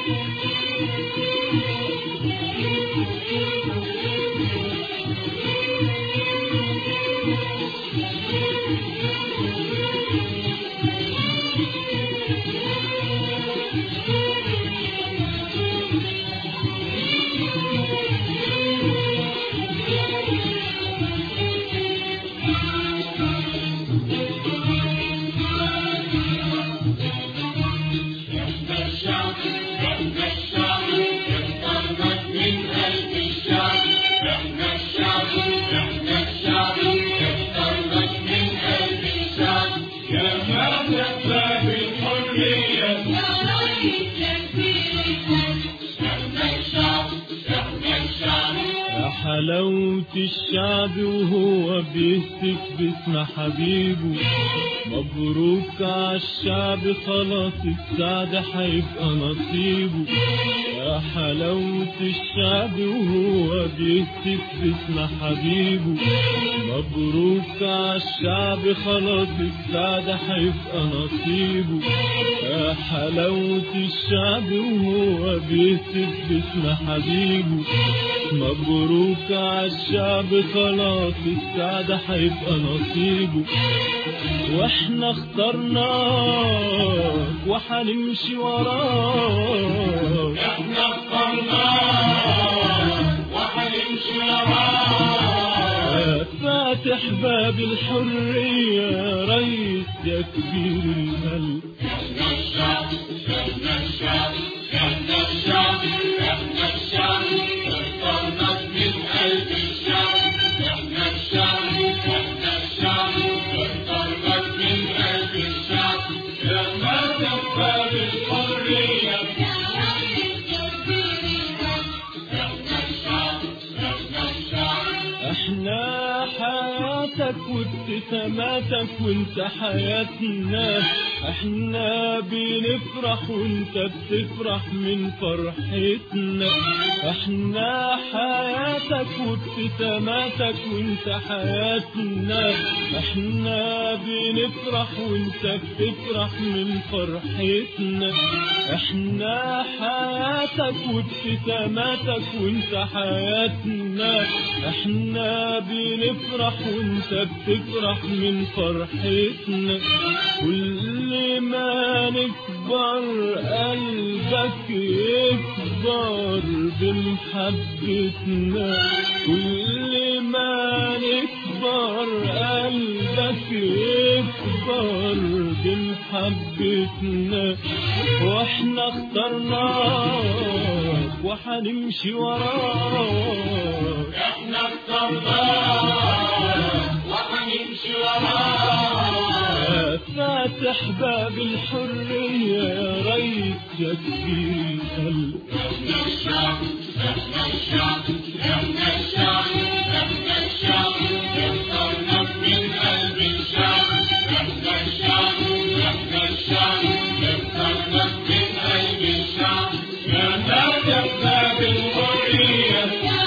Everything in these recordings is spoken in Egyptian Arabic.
يا حلاوة الشعب وهو بيهتف باسم حبيبه مبروك عالشعب خلاص السعد هيبقى نصيبه يا حلاوة الشعب وهو بيهتف باسم حبيبه مبروك عالشعب خلاص السعد هيبقى نصيبه يا حلاوة الشعب وهو بيهتف باسم حبيبه مبروك عالشعب خلاص السعد هيبقى نصيبه واحنا اخترناك وحنمشي وراك احنا اخترناك وحنمشي وراك فاتح باب الحرية يا ريس يا كبير القلب احنا الشعب احنا الشعب احنا الشعب احنا الشعب اخترناك من قلب الشعب احنا الشعب احنا الشعب اخترناك من قلب الشعب يا فاتح باب الحرية احنا الشعب احنا الشعب احنا حياتك وابتساماتك وانت حياتنا احنا بنفرح وانت بتفرح من فرحتنا احنا حياتك وابتساماتك وانت حياتنا احنا بنفرح وانت بتفرح من فرحتنا احنا حياتك وابتساماتك وانت حياتنا احنا بنفرح وانت بتفرح من فرحتنا كل ما نكبر قلبك يكبر بمحبتنا كل ما نكبر قلبك يكبر بمحبتنا واحنا اخترناك وحنمشي وراك احنا اخترناك وحنمشي وراك فاتح باب الحرية يا ريس يا كبير القلب احنا الشعب احنا الشعب احنا الشعب احنا الشعب اخترناك من قلب الشعب احنا الشعب احنا الشعب اخترناك من قلب الشعب يا فاتح باب الحرية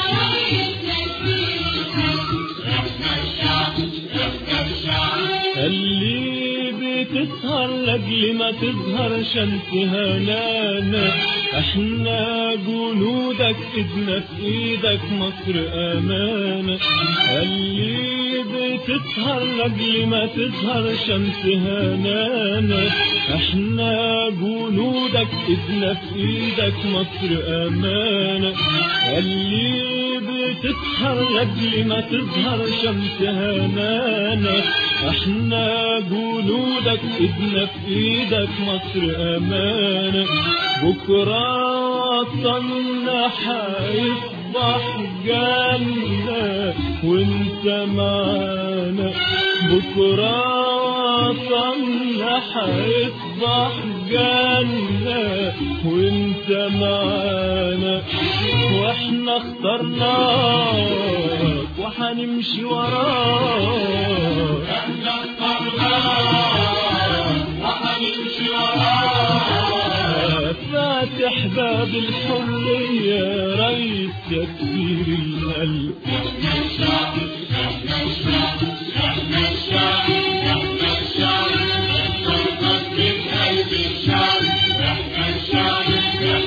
احنا الشعب احنا الشعب اللي بتسهر لاجل ما تظهر شمس هنانا احنا جنودك ايدنا في ايدك مصر امانة اللي بتسهر لاجل ما تظهر شمس هنانا احنا جنودك ايدنا في ايدك مصر امانة اللي بتسهر لاجل ما تظهر شمس هنانا احنا جنودك ايدنا في ايدك مصر امانة بكرة وطننا حيصبح جنة وانت معانا بكرة وطننا حيصبح جنة وانت معانا واحنا اخترناك وحنمشي وراك احنا اخترناك وحنمشي وراك فاتح باب الحرية يا ريس يا كبير القلب احنا الشعب احنا الشعب احنا الشعب احنا الشعب اخترناك من قلب الشعب احنا الشعب احنا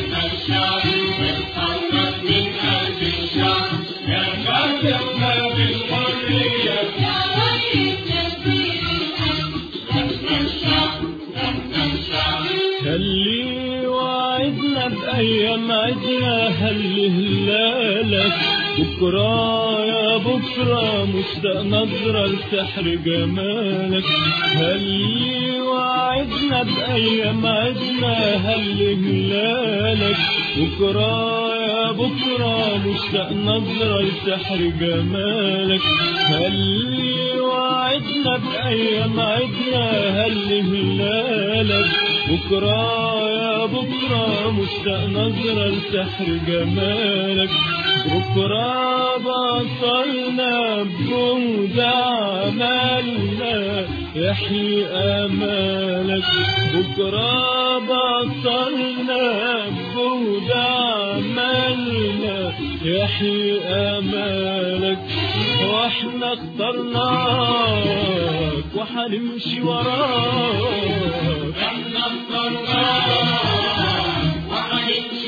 الشعب اتحرك من قلب الشعب يا فاتحنا بالحرية يا ريس تكبير القلب احنا الشعب احنا الشعب خلي وعدنا بأيام عدنا هل هلالك بكرة يا بكرة مشتاق نظرة لسحر جمالك هل وعدنا بأيام عدنا هل هلالك بكرة يا بكرة مشتاق نظرة لسحر جمالك هل وعدنا بأيام عدنا هل هلالك بكرة يا بكرة مشتاق نظرة لسحر جمالك بكرة بطلنا بجهد عملنا يحيي أمالك بكرة بطلنا بجهد عملنا يحيي أمالك واحنا اخترناك وحنمشي وراك احنا اخترناك وهنمشي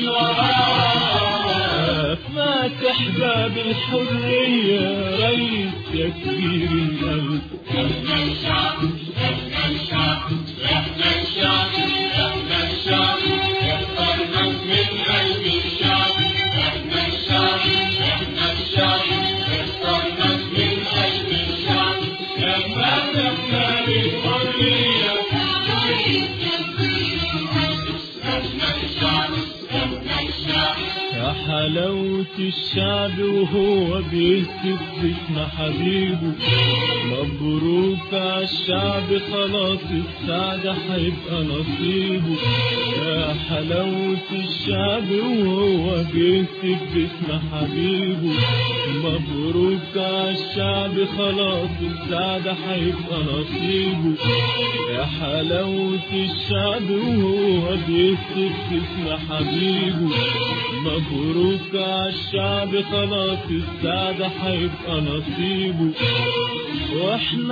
وراك فاتح باب الحرية ريس يا كبير القلب احنا الشعب احنا الشعب احنا الشعب احنا الشعب اتحرك من قلب الشعب احنا الشعب احنا الشعب اتحرك من قلب الشعب يا فاتحنا بالحرية يا ريس تكبير القلب احنا الشعب احنا الشعب يا حلاوة الشعب وهو بيهتف باسم حبيبه مبروك عالشعب خلاص السعادة هيبقى نصيبه يا حلاوة الشعب وهو بيهتف باسم حبيبه مبروك عالشعب خلاص السعادة هيبقى نصيبه يا حلاوة الشعب وهو بيهتف باسم حبيبه مبروك عالشعب خلاص السعادة هيبقى نصيبه واحنا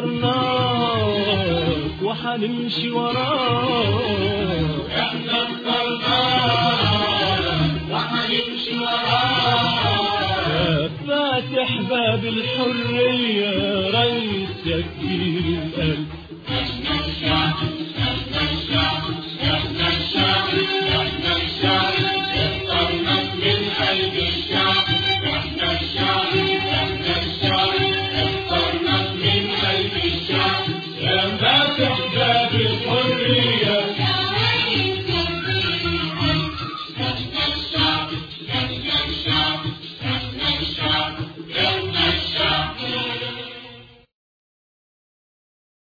اخترناك وحنمشي وراك احنا اخترناك وهنمشي وراك يا فاتح باب الحرية ريس يا كبير القلب